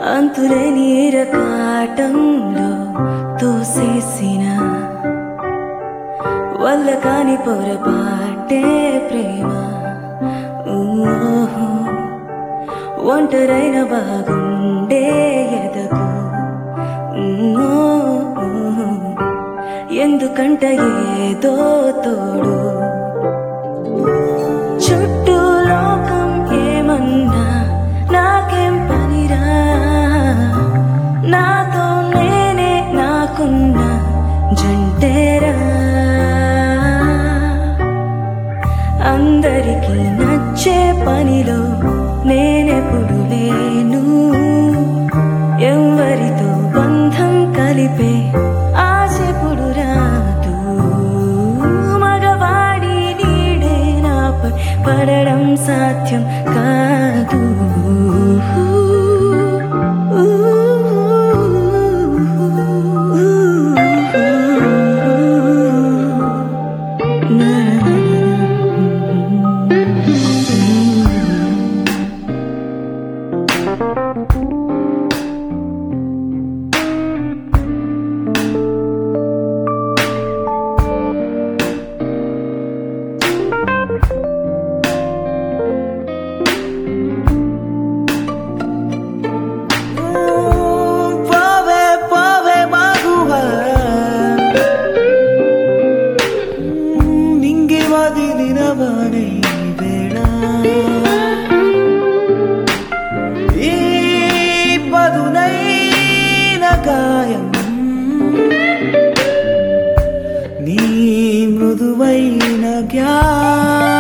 అంతులేని రకాటంలో తోసేసిన వల్ల కాని పొరపాటే ప్రేమ ఊహు. ఒంటరైన బాగుండే ఎదకు ఊహు. ఎందుకంట ఏదో తోడు చుట్టూ లోకం ఏమన్నా నాకేం పనిరా నాతో నేనే నాకున్న జంటేరా అందరికీ నచ్చే పనిలో నేనెప్పుడు లేను ఎవరితో బంధం కలిపే ఆశెప్పుడు రాదు మగవాడి నీడే నాపై పడడం సాధ్యం కాదు పోవే పోవే మగువా నింగి వదిలినవనే వేళ ఈ పదునైన గాయం నీ మృదువైన జ్ఞానం